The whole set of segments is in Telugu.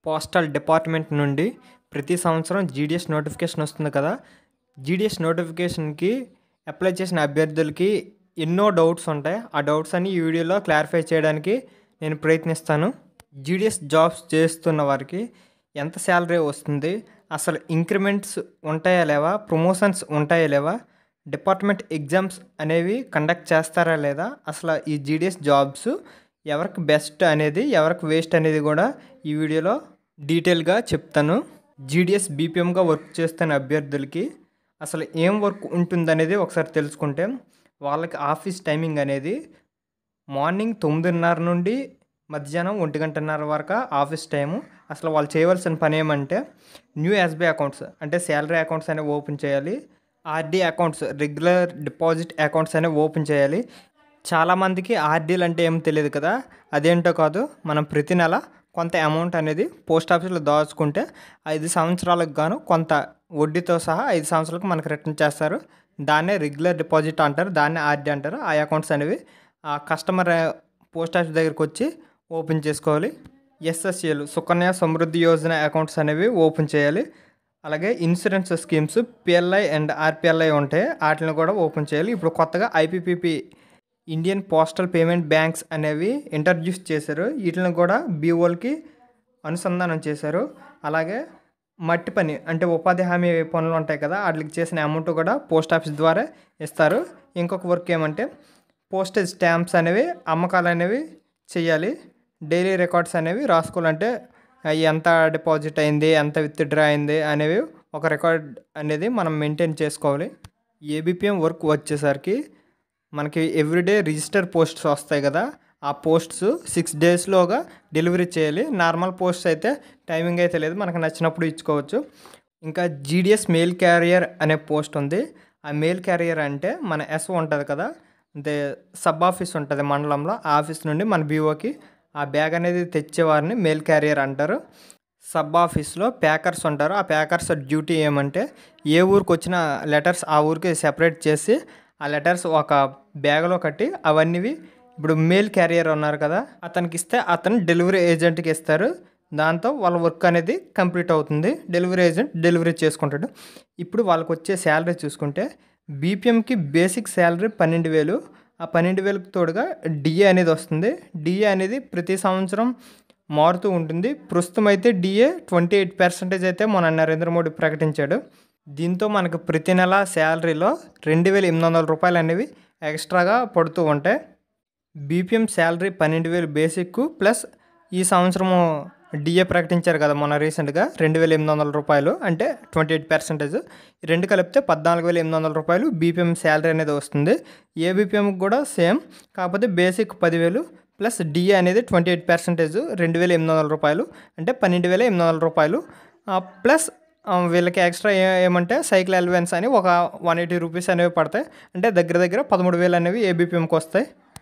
పోస్టల్ డిపార్ట్మెంట్ నుండి ప్రతి సంవత్సరం జీడిఎస్ నోటిఫికేషన్ వస్తుంది కదా జీడిఎస్ నోటిఫికేషన్కి అప్లై చేసిన అభ్యర్థులకి ఎన్నో డౌట్స్ ఉంటాయి ఆ డౌట్స్ అన్ని ఈ వీడియోలో క్లారిఫై చేయడానికి నేను ప్రయత్నిస్తాను జీడిఎస్ జాబ్స్ చేస్తున్న వారికి ఎంత శాలరీ వస్తుంది అసలు ఇంక్రిమెంట్స్ ఉంటాయా లేవా ప్రమోషన్స్ ఉంటాయా లేవా డిపార్ట్మెంట్ ఎగ్జామ్స్ అనేవి కండక్ట్ చేస్తారా లేదా అసలు ఈ జీడిఎస్ జాబ్స్ ఎవరికి బెస్ట్ అనేది ఎవరికి వేస్ట్ అనేది కూడా ఈ వీడియోలో డీటెయిల్గా చెప్తాను జీడిఎస్ బీపీఎంగా వర్క్ చేస్తున్న అభ్యర్థులకి అసలు ఏం వర్క్ ఉంటుందనేది ఒకసారి తెలుసుకుంటే వాళ్ళకి ఆఫీస్ టైమింగ్ అనేది మార్నింగ్ తొమ్మిదిన్నర నుండి మధ్యాహ్నం ఒంటి గంటన్నర వరకు ఆఫీస్ టైము అసలు వాళ్ళు చేయవలసిన పని ఏమంటే న్యూ ఎస్బీఐ అకౌంట్స్ అంటే శాలరీ అకౌంట్స్ అనేవి ఓపెన్ చేయాలి RD accounts regular deposit accounts అనేవి ఓపెన్ చేయాలి చాలామందికి ఆర్డీలు అంటే ఏం తెలియదు కదా అదేంటో కాదు మనం ప్రతి నెల కొంత అమౌంట్ అనేది పోస్ట్ ఆఫీస్లో దాచుకుంటే ఐదు సంవత్సరాలకు గాను కొంత వడ్డీతో సహా ఐదు సంవత్సరాలకు మనకు రిటర్న్ చేస్తారు దాన్నే రెగ్యులర్ డిపాజిట్ అంటారు దాన్నే ఆర్డీ అంటారు ఆ అకౌంట్స్ అనేవి ఆ కస్టమర్ పోస్ట్ ఆఫీస్ దగ్గరికి వచ్చి ఓపెన్ చేసుకోవాలి ఎస్ఎస్ఏలు సుకన్య సమృద్ధి యోజన అకౌంట్స్ అనేవి ఓపెన్ చేయాలి అలాగే insurance schemes PLI and RPLI ఉంటాయి వాటిని కూడా ఓపెన్ చేయాలి ఇప్పుడు కొత్తగా IPPP Indian postal payment banks అనేవి ఇంట్రడ్యూస్ చేశారు వీటిని కూడా బీఓలకి అనుసంధానం చేశారు అలాగే మట్టి పని అంటే ఉపాధి హామీ పనులు ఉంటాయి కదా వాటికి చేసిన అమౌంట్ కూడా పోస్ట్ ఆఫీస్ ద్వారా ఇస్తారు ఇంకొక వర్క్ ఏమంటే పోస్టేజ్ స్టాంప్స్ అనేవి అమ్మకాలు అనేవి చేయాలి డైలీ రికార్డ్స్ అనేవి రాసుకోవాలంటే అవి ఎంత డిపాజిట్ అయింది ఎంత విత్డ్రా అయింది అనేవి ఒక రికార్డ్ అనేది మనం మెయింటైన్ చేసుకోవాలి ఏబిపిఎం వర్క్ వచ్చేసరికి మనకి ఎవ్రీడే రిజిస్టర్ పోస్ట్స్ వస్తాయి కదా ఆ పోస్ట్స్ సిక్స్ డేస్లోగా డెలివరీ చేయాలి నార్మల్ పోస్ట్స్ అయితే టైమింగ్ అయితే లేదు మనకు నచ్చినప్పుడు ఇచ్చుకోవచ్చు ఇంకా జీడిఎస్ మెయిల్ క్యారియర్ అనే పోస్ట్ ఉంది ఆ మెయిల్ క్యారియర్ అంటే మన ఎస్ ఉంటుంది కదా అంటే సబ్ ఆఫీస్ ఉంటుంది మండలంలో ఆ ఆఫీస్ నుండి మన బీఓకి ఆ బ్యాగ్ అనేది తెచ్చేవారిని మెయిల్ క్యారియర్ అంటారు సబ్ ఆఫీస్లో ప్యాకర్స్ ఉంటారు ఆ ప్యాకర్స్ డ్యూటీ ఏమంటే ఏ ఊరికి వచ్చిన లెటర్స్ ఆ ఊరికి సెపరేట్ చేసి ఆ లెటర్స్ ఒక బ్యాగ్లో కట్టి అవన్నీ ఇప్పుడు మెయిల్ క్యారియర్ ఉన్నారు కదా అతనికి ఇస్తే అతను డెలివరీ ఏజెంట్కి ఇస్తారు దాంతో వాళ్ళ వర్క్ అనేది కంప్లీట్ అవుతుంది డెలివరీ ఏజెంట్ డెలివరీ చేసుకుంటాడు ఇప్పుడు వాళ్ళకి వచ్చే శాలరీ చూసుకుంటే బీపీఎంకి బేసిక్ శాలరీ పన్నెండు వేలు ఆ పన్నెండు వేలకు తోడుగా డిఏ అనేది వస్తుంది డిఏ అనేది ప్రతి సంవత్సరం మారుతూ ఉంటుంది ప్రస్తుతం అయితే డిఏ ట్వంటీ ఎయిట్ పర్సెంటేజ్ అయితే మన నరేంద్ర మోడీ ప్రకటించాడు దీంతో మనకు ప్రతి నెల శాలరీలో రెండు వేల ఎనిమిది వందల రూపాయలు అనేవి ఎక్స్ట్రాగా పడుతూ ఉంటాయి బీపీఎం శాలరీ పన్నెండు వేలు బేసిక్ ప్లస్ ఈ సంవత్సరము డిఏ ప్రకటించారు కదా మొన్న రీసెంట్గా రెండు వేల ఎనిమిది వందల రూపాయలు అంటే ట్వంటీ ఎయిట్ పర్సెంటేజ్ రెండు కలిపితే పద్నాలుగు వేల ఎనిమిది వందల రూపాయలు బీపీఎం శాలరీ అనేది వస్తుంది ఏ బీపీఎంకి కూడా సేమ్ కాకపోతే బేసిక్ పదివేలు ప్లస్ డిఏ అనేది ట్వంటీ ఎయిట్ పర్సెంటేజ్ రెండు వేల ఎనిమిది వందల రూపాయలు అంటే పన్నెండు వేల ఎనిమిది వందల రూపాయలు ప్లస్ వీళ్ళకి ఎక్స్ట్రా ఏ ఏమంటే సైకిల్ అలవెన్స్ అని ఒక వన్ ఎయిటీ రూపీస్ అనేవి పడతాయి అంటే దగ్గర దగ్గర పదమూడు వేలు అనేవి ఏబిపిఎంకి వస్తాయి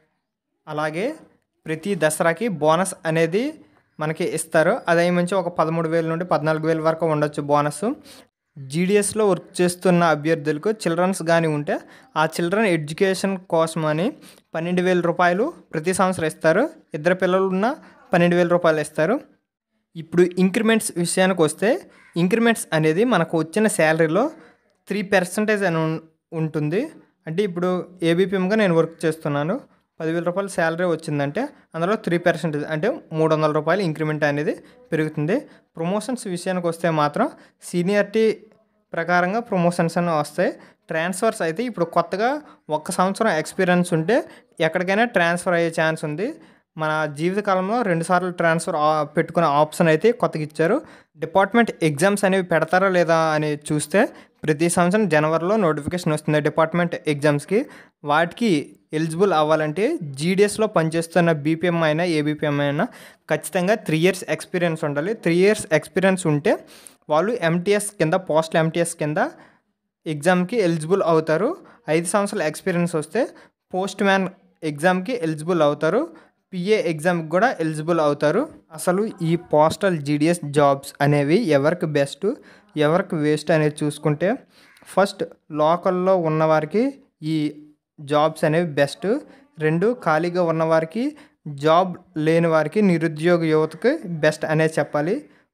అలాగే ప్రతి దసరాకి బోనస్ అనేది మనకి ఇస్తారు అదే మంచి ఒక పదమూడు వేల నుండి పద్నాలుగు వేల వరకు ఉండొచ్చు బోనస్ జీడిఎస్లో వర్క్ చేస్తున్న అభ్యర్థులకు చిల్డ్రన్స్ కానీ ఉంటే ఆ చిల్డ్రన్ ఎడ్యుకేషన్ కోసం అని పన్నెండు వేల రూపాయలు ప్రతి సంవత్సరం ఇస్తారు ఇద్దరు పిల్లలు ఉన్న పన్నెండు వేల రూపాయలు ఇస్తారు ఇప్పుడు ఇంక్రిమెంట్స్ విషయానికి వస్తే ఇంక్రిమెంట్స్ అనేది మనకు వచ్చిన శాలరీలో త్రీ పర్సెంటేజ్ అని ఉంటుంది అంటే ఇప్పుడు ఏబిపిఎంగా నేను వర్క్ చేస్తున్నాను పదివేల రూపాయలు శాలరీ వచ్చిందంటే అందులో త్రీ పర్సెంటేజ్ అంటే మూడు వందల రూపాయలు ఇంక్రిమెంట్ అనేది పెరుగుతుంది ప్రమోషన్స్ విషయానికి వస్తే మాత్రం సీనియారిటీ ప్రకారంగా ప్రమోషన్స్ అని వస్తాయి ట్రాన్స్ఫర్స్ అయితే ఇప్పుడు కొత్తగా ఒక్క సంవత్సరం ఎక్స్పీరియన్స్ ఉంటే ఎక్కడికైనా ట్రాన్స్ఫర్ అయ్యే ఛాన్స్ ఉంది మన జీవితకాలంలో రెండుసార్లు ట్రాన్స్ఫర్ పెట్టుకునే ఆప్షన్ అయితే కొత్తగా ఇచ్చారు డిపార్ట్మెంట్ ఎగ్జామ్స్ అనేవి పెడతారా లేదా అని చూస్తే ప్రతి సంవత్సరం జనవరిలో నోటిఫికేషన్ వస్తుంది డిపార్ట్మెంట్ ఎగ్జామ్స్కి వాటికి ఎలిజిబుల్ అవ్వాలంటే జీడిఎస్లో పనిచేస్తున్న బీపీఎం అయినా ఏబిపిఎం అయినా ఖచ్చితంగా త్రీ ఇయర్స్ ఎక్స్పీరియన్స్ ఉండాలి త్రీ ఇయర్స్ ఎక్స్పీరియన్స్ ఉంటే వాళ్ళు ఎంటీఎస్ కింద పోస్టల్ ఎంటీఎస్ కింద ఎగ్జామ్కి ఎలిజిబుల్ అవుతారు ఐదు సంవత్సరాల ఎక్స్పీరియన్స్ వస్తే పోస్ట్ మ్యాన్ ఎగ్జామ్కి ఎలిజిబుల్ అవుతారు పిఏ ఎగ్జామ్కి కూడా ఎలిజిబుల్ అవుతారు అసలు ఈ పోస్టల్ జీడిఎస్ జాబ్స్ అనేవి ఎవరికి బెస్ట్ ఎవరికి వేస్ట్ అనేది చూసుకుంటే ఫస్ట్ లోకల్లో ఉన్నవారికి ఈ జాబ్స్ అనేవి బెస్ట్ రెండు ఖాళీగా ఉన్నవారికి జాబ్ లేని వారికి నిరుద్యోగ యువతకి బెస్ట్ అనేది చెప్పాలి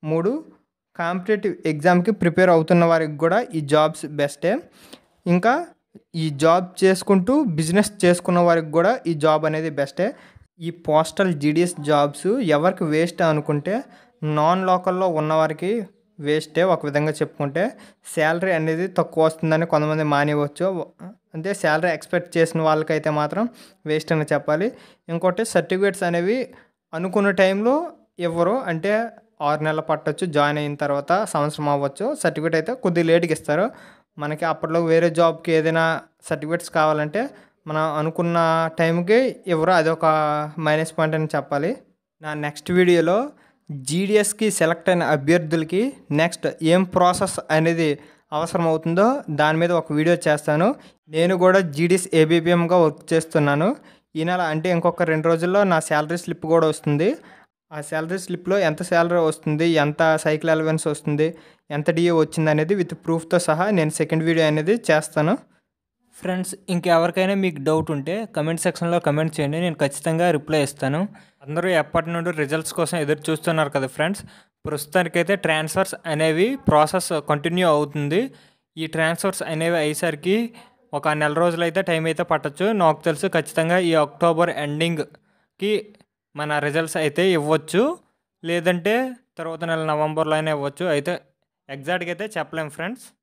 మూడు కాంపిటేటివ్ ఎగ్జామ్కి ప్రిపేర్ అవుతున్న వారికి కూడా ఈ జాబ్స్ బెస్టే ఇంకా ఈ జాబ్ చేసుకుంటూ బిజినెస్ చేసుకున్న వారికి కూడా ఈ జాబ్ అనేది బెస్టే ఈ పోస్టల్ జీడిఎస్ జాబ్స్ ఎవరికి వేస్ట్ అనుకుంటే నాన్ లోకల్లో ఉన్నవారికి వేస్టే ఒక విధంగా చెప్పుకుంటే శాలరీ అనేది తక్కువ వస్తుందని కొంతమంది మానేయవచ్చు అంటే శాలరీ ఎక్స్పెక్ట్ చేసిన వాళ్ళకైతే మాత్రం వేస్ట్ అని చెప్పాలి ఇంకోటి సర్టిఫికేట్స్ అనేవి అనుకున్న టైంలో ఇవ్వరు అంటే ఆరు నెలలు పట్టొచ్చు జాయిన్ అయిన తర్వాత సంవత్సరం అవ్వచ్చు సర్టిఫికేట్ అయితే కొద్దిగా లేట్గా ఇస్తారు మనకి అప్పట్లో వేరే జాబ్కి ఏదైనా సర్టిఫికేట్స్ కావాలంటే మనం అనుకున్న టైంకి ఇవ్వరు అది ఒక మైనస్ పాయింట్ అని చెప్పాలి నా నెక్స్ట్ వీడియోలో జీడిఎస్కి సెలెక్ట్ అయిన అభ్యర్థులకి నెక్స్ట్ ఏం ప్రాసెస్ అనేది అవసరం అవుతుందో దాని మీద ఒక వీడియో చేస్తాను నేను కూడా జీడిఎస్ ఏబిపిఎంగా వర్క్ చేస్తున్నాను ఈ నెల అంటే ఇంకొక రెండు రోజుల్లో నా శాలరీ స్లిప్ కూడా వస్తుంది ఆ శాలరీ స్లిప్లో ఎంత శాలరీ వస్తుంది ఎంత సైకిల్ అలవెన్స్ వస్తుంది ఎంత డిఏ వచ్చింది అనేది విత్ ప్రూఫ్తో సహా నేను సెకండ్ వీడియో అనేది చేస్తాను ఫ్రెండ్స్ ఇంకెవరికైనా మీకు డౌట్ ఉంటే కమెంట్ సెక్షన్లో కమెంట్ చేయండి నేను ఖచ్చితంగా రిప్లై ఇస్తాను అందరూ ఎప్పటి నుండి రిజల్ట్స్ కోసం ఎదురు చూస్తున్నారు కదా ఫ్రెండ్స్ ప్రస్తుతానికైతే ట్రాన్స్ఫర్స్ అనేవి ప్రాసెస్ కంటిన్యూ అవుతుంది ఈ ట్రాన్స్ఫర్స్ అనేవి అయ్యేసరికి ఒక నెల రోజులు అయితే టైం అయితే పట్టచ్చు నాకు తెలుసు ఖచ్చితంగా ఈ అక్టోబర్ ఎండింగ్కి మన రిజల్ట్స్ అయితే ఇవ్వచ్చు లేదంటే తర్వాత నెల నవంబర్లో అయినా ఇవ్వచ్చు అయితే ఎగ్జాక్ట్గా అయితే చెప్పలేం ఫ్రెండ్స్